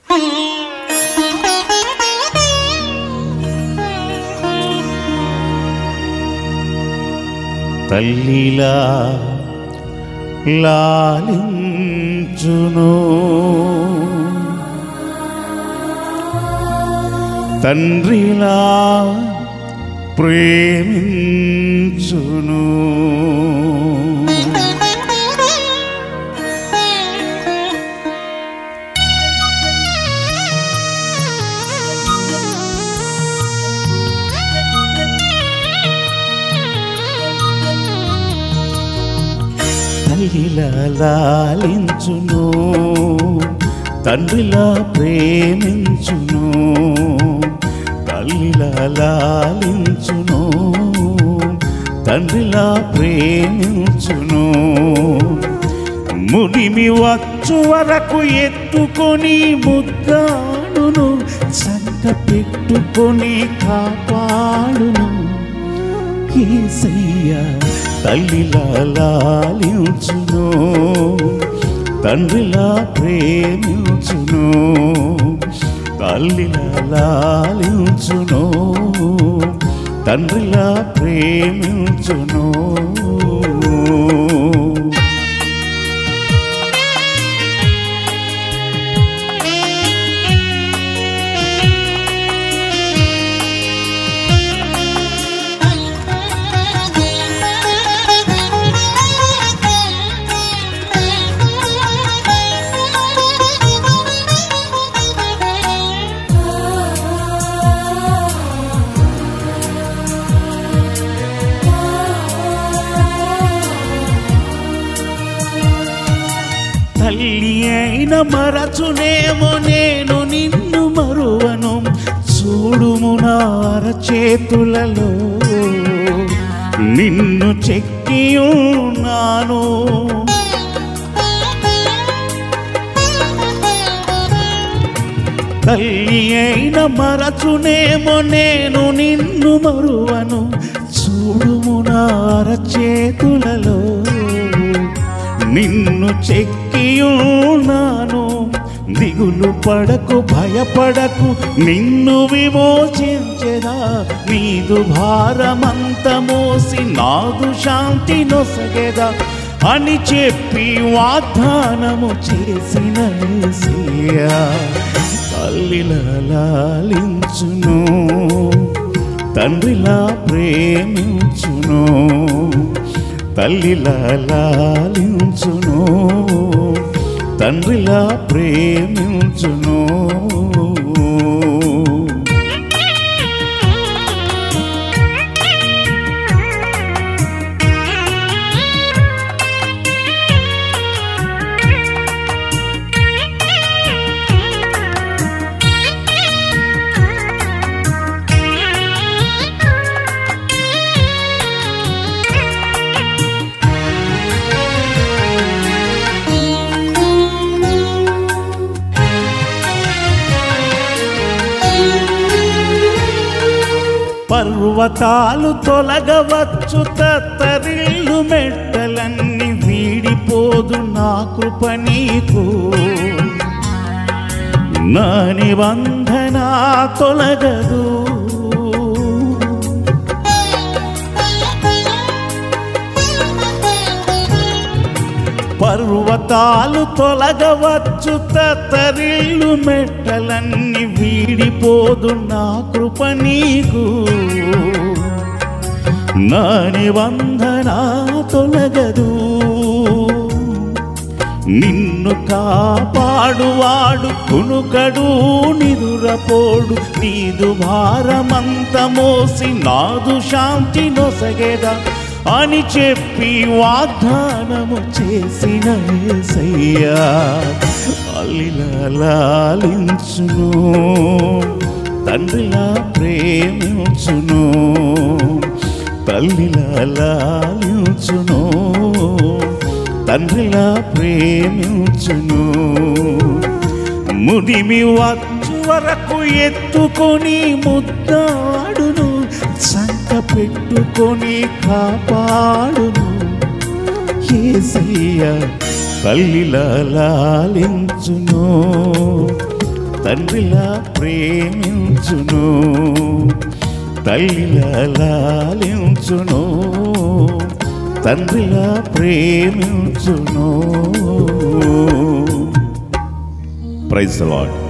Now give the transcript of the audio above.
తల్లిలా లాలించును తండ్రిలా ప్రేమించును తల్లిలా లాలించును తండ్రిలా ప్రేమించును తల్లిలా లాలించును తండ్రిలా ప్రేమించును ముడిమి వచ్చు వరకు ఎత్తుకొని ముద్దాడును సంత పెట్టుకొని కాపాడును ఏసయ్య తల్లిలా లాలించును తండ్రిలా ప్రేమించును తల్లిలా లాలించును తండ్రిలా ప్రేమించును తల్లి అయిన మరచునేమో నేను నిన్ను మరువను చూడుము నార చేతులలో నిన్ను చెక్కి ఉన్నాను తల్లి అయిన మరచునేమో నేను నిన్ను మరువను చూడుము నార చేతులలో నిన్ను చెక్కియున్నాను దిగులు పడకు భయపడకు నిన్ను విమోచించెదా నీదు భారమంత మోసి నాదు శాంతి నొసగెదా అని చెప్పి వాగ్దానము చేసిన యేసయ్యా తల్లిలా లాలించును తండ్రిలా ప్రేమించును తల్లిలా లాలించును తండ్రిలా ప్రేమించును పర్వతాలు తొలగవచ్చు తత్తరిల్లు మెట్టలన్నీ వీడిపోదు నా కృప నీకు నా నిబంధన తొలగదు పర్వతాలు తొలగవచ్చు తత్తరిల్లు మెట్టలన్నీ వీడిపోదు నా కృప నీకు నా నిబంధన తొలగదు నిన్ను కాపాడువాడు కునుకడు నిదురపోడు నీదు భారమంత మోసి నాదు శాంతి నొసగెదా అని చెప్పి వాగ్దానము చేసిన యేసయ్యా అల్లిలా లాలించును తండ్రిలా ప్రేమించును తల్లిలా లాలించును తండ్రిలా ప్రేమించును ముదిమి వచ్చు వరకు ఎత్తుకొని ముద్దాడును సంక పెట్టుకొని కాపాడును ఏసయ్య తల్లిలా లాలించును తండ్రిలా ప్రేమించును తల్లిలా లాలించును తండ్రిలా ప్రేమించును ప్రైజ్ లాడ్